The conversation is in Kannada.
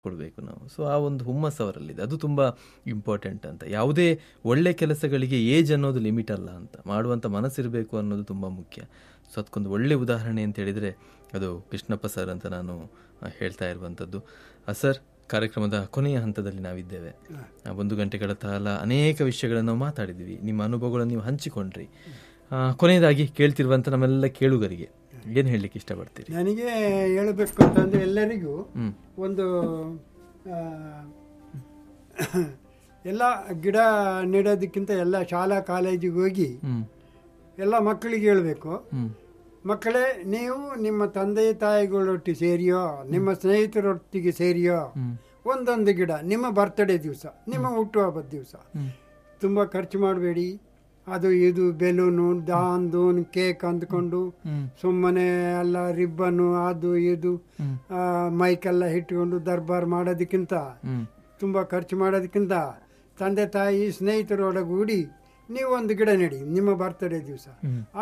ಕೊಡಬೇಕು ನಾವು ಸೊ ಆ ಒಂದು ಹುಮ್ಮಸ್ ಅವರಲ್ಲಿದೆ ಅದು ತುಂಬ ಇಂಪಾರ್ಟೆಂಟ್ ಅಂತ ಯಾವುದೇ ಒಳ್ಳೆ ಕೆಲಸಗಳಿಗೆ ಏಜ್ ಅನ್ನೋದು ಲಿಮಿಟ್ ಅಲ್ಲ ಅಂತ ಮಾಡುವಂಥ ಮನಸ್ಸಿರಬೇಕು ಅನ್ನೋದು ತುಂಬ ಮುಖ್ಯ ಸೊ ಅದಕ್ಕೊಂದು ಒಳ್ಳೆ ಉದಾಹರಣೆ ಅಂತ ಹೇಳಿದರೆ ಅದು ಕೃಷ್ಣಪ್ಪ ಸರ್ ಅಂತ ನಾನು ಆ, ಹೇಳ್ತಾ ಇರುವಂಥದ್ದು ಆ, ಸರ್ ಕಾರ್ಯಕ್ರಮದ ಕೊನೆಯ ಹಂತದಲ್ಲಿ ನಾವಿದ್ದೇವೆ ಆ, ಒಂದು ಗಂಟೆಗಳ ಕಾಲ ಅನೇಕ ವಿಷಯಗಳನ್ನು ನಾವು ಮಾತಾಡಿದ್ವಿ ನಿಮ್ಮ ಅನುಭವಗಳನ್ನು ನೀವು ಹಂಚಿಕೊಂಡ್ರಿ ಆ, ಕೊನೆಯದಾಗಿ ಕೇಳ್ತಿರುವಂಥ ನಮ್ಮೆಲ್ಲ ಕೇಳುಗರಿಗೆ ಏನು ಹೇಳಲಿಕ್ಕೆ ಇಷ್ಟಪಡ್ತೀರಿ ನನಗೆ ಹೇಳಬೇಕು ಅಂತಂದ್ರೆ ಎಲ್ಲರಿಗೂ ಹ್ಮ್. ಒಂದು ಆ, ಎಲ್ಲ ಗಿಡ ನೆಡೋದಕ್ಕಿಂತ ಎಲ್ಲ ಶಾಲಾ ಕಾಲೇಜಿಗೆ ಹೋಗಿ ಹ್ಮ್ ಎಲ್ಲ ಮಕ್ಕಳಿಗೆ ಹೇಳಬೇಕು ಹ್ಮ್ ಮಕ್ಕಳೇ ನೀವು ನಿಮ್ಮ ತಂದೆ ತಾಯಿಗಳೊಟ್ಟಿಗೆ ಸೇರಿಯೋ ನಿಮ್ಮ ಸ್ನೇಹಿತರೊಟ್ಟಿಗೆ ಸೇರಿಯೋ ಹ್ಮ್. ಒಂದೊಂದು ಗಿಡ ನಿಮ್ಮ ಬರ್ತ್ಡೇ ದಿವಸ ನಿಮ್ಮ ಹುಟ್ಟುಹಬ್ಬದ ದಿವಸ ಹ್ಮ್. ತುಂಬ ಖರ್ಚು ಮಾಡಬೇಡಿ ಅದು ಇದು ಬೆಲೂನು ದಾನ್ ದೂನ್ ಕೇಕ್ ಅಂದ್ಕೊಂಡು ಹ್ಮ್. ಸುಮ್ಮನೆ ಎಲ್ಲ ರಿಬ್ಬನ್ನು ಅದು ಇದು ಹ್ಮ್. ಆ, ಮೈಕೆಲ್ಲ ಇಟ್ಕೊಂಡು ದರ್ಬಾರ್ ಮಾಡೋದಕ್ಕಿಂತ ಹ್ಮ್ ತುಂಬ ಖರ್ಚು ಮಾಡೋದಕ್ಕಿಂತ ತಂದೆ ತಾಯಿ ಸ್ನೇಹಿತರೊಳಗೂಡಿ ನೀವು ಒಂದು ಗಿಡ ನೆಡಿ ನಿಮ್ಮ ಬರ್ತ್ಡೇ ದಿವಸ ಹ್ಮ್.